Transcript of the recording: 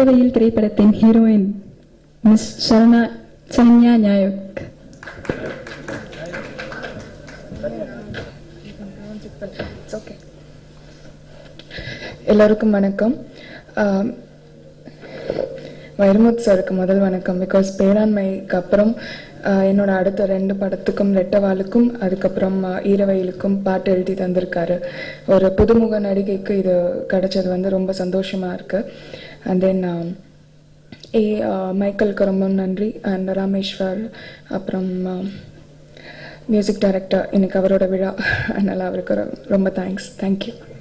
ஈரவையில் திரைப்படத்தின் heroine miss சரணா Saranya Naik okay எல்லோருக்கும் வணக்கம் ஆம், வைரமுத் சாருக்கு முதல் வணக்கம் பிகாஸ் பேராண்மைக்கு அப்புறம் ஆஹ், என்னோட அடுத்த ரெண்டு படத்துக்கும் ரெட்டவாளுக்கும் அதுக்கப்புறம் ஆஹ், ஈரவயலுக்கும் பாட்டு எழுதி தந்திருக்காரு ஒரு புதுமுக நடிகைக்கு இது கிடைச்சது வந்து ரொம்ப சந்தோஷமா இருக்கு அண்ட் தென் ஏ ஆஹ், மைக்கேலுக்கு ரொம்ப நன்றி அண்ட் ராமேஸ்வர் அப்புறம் மியூசிக் டைரக்டர் இன்னைக்கு அவரோட விழா அதனால் அவருக்கு ரொ- ரொம்ப தேங்க்ஸ் தேங்க்யூ